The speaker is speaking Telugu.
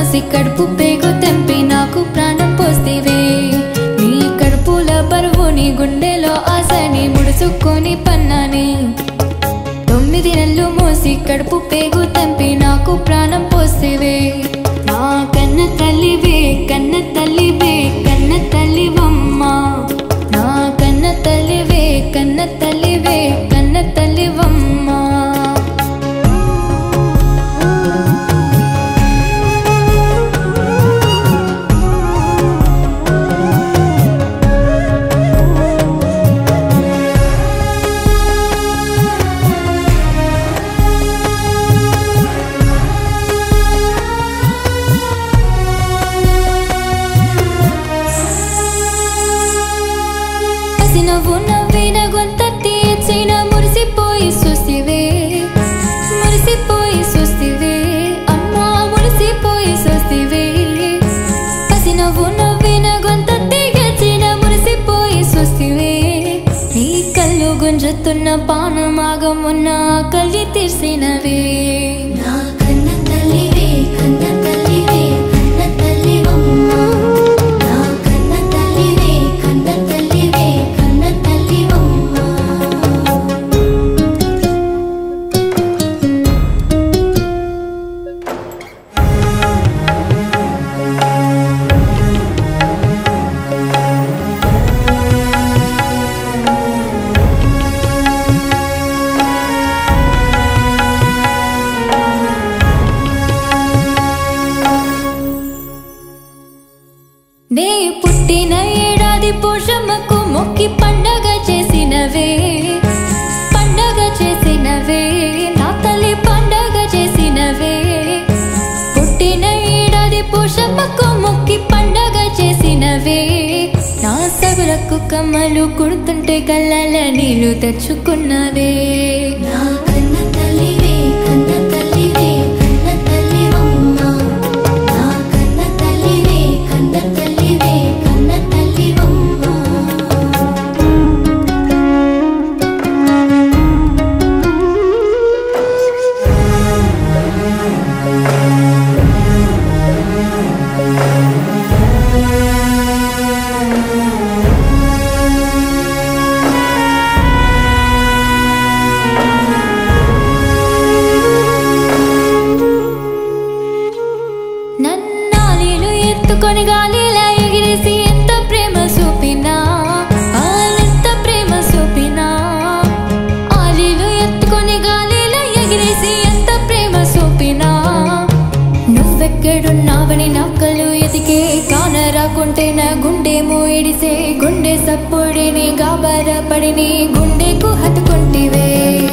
మోసి కడుపు పేగు తెంపి నాకు ప్రాణం పోస్తేవే నీ కడుపుల బరువుని గుండెలో ఆశని ముడుచుకొని పన్నాని తొమ్మిది నెలలు మోసి కడుపు పేగు తెంపి నాకు ప్రాణం పోసేవే నా కన్న తల్లివే కన్న తల్లివే కన్న తల్లివమ్మ నా కన్న తల్లివే కన్న తల్లివే కన్న తల్లివమ్మ పసి నవ్వు నవ్విన గొంత తీర్చిన మురిసిపోయి చూసివే మురిసిపోయి చూసివే అమ్మా మురిసిపోయి చూసివే పసి నవ్వు నవ్విన గొంత తీర్చిన మురిసిపోయి చూసివే నీ కళ్ళు గుంజుతున్న పానమాగం ఉన్న కళ్ళి తీర్చినవే నా కన్న తల్లివే కన్న తల్లివే కన్న తల్లివమ్మ నా కన్న తల్లివే కన్న తల్లివే కన్న తల్లివమ్మ నే పుట్టిన ఏడాది పోషమ్మకు మొక్కి పండగ చేసినవే పండగ చేసినవే నా తల్లి పండగ చేసినవే పుట్టిన ఏడాది పోషమ్మకు మొక్కి పండగ చేసినవే నా సగులకు కమ్మలు కుడుతుంటే కళ్ళల నీళ్లు తెచ్చుకున్నవే నా కన్న తల్లివే కన్న తల్లివే కన్న తల్లివమ్మ నా కన్న తల్లివే కన్న తల్లివే కన్న తల్లివమ్మ నన్నాలీలు ఎత్తుకొని గాలిలా ఎగిరేసి ఎంత ప్రేమ చూపినా ఆలెంత ప్రేమ చూపినా ఆలీలు ఎత్తుకొని గాలిలా ఎగిరేసి ఎంత ప్రేమ చూపినా నువ్వెక్కడున్నావని నక్కలు ఎతికే కాన రాకుంటే నా గుండెమో ఇడిసే గుండె సప్పుడిని గాబర పడిని గుండెకు హత్తుకుంటివే